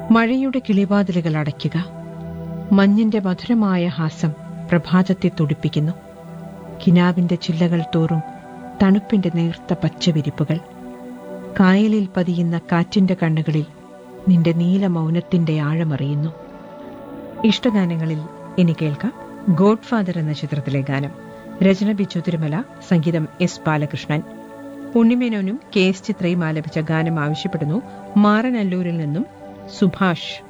മഴയുടെ കിളിവാതിലുകൾ അടയ്ക്കുക മഞ്ഞിന്റെ മധുരമായ ഹാസം പ്രഭാതത്തെ തുടിപ്പിക്കുന്നു കിനാവിന്റെ ചില്ലകൾ തോറും തണുപ്പിന്റെ നേർത്ത പച്ചവിരിപ്പുകൾ കായലിൽ പതിയുന്ന കാറ്റിന്റെ കണ്ണുകളിൽ നിന്റെ നീല മൗനത്തിന്റെ ആഴമറിയുന്നു ഇഷ്ടഗാനങ്ങളിൽ ഇനി കേൾക്കാം ഗോഡ് ഫാദർ എന്ന ചിത്രത്തിലെ ഗാനം രചന ബിച്ചു തിരുമല സംഗീതം എസ് ബാലകൃഷ്ണൻ ഉണ്ണിമേനോനും കെ എസ് ചിത്രയും ആലപിച്ച ഗാനം ആവശ്യപ്പെടുന്നു മാറനല്ലൂരിൽ നിന്നും സുഭാഷ്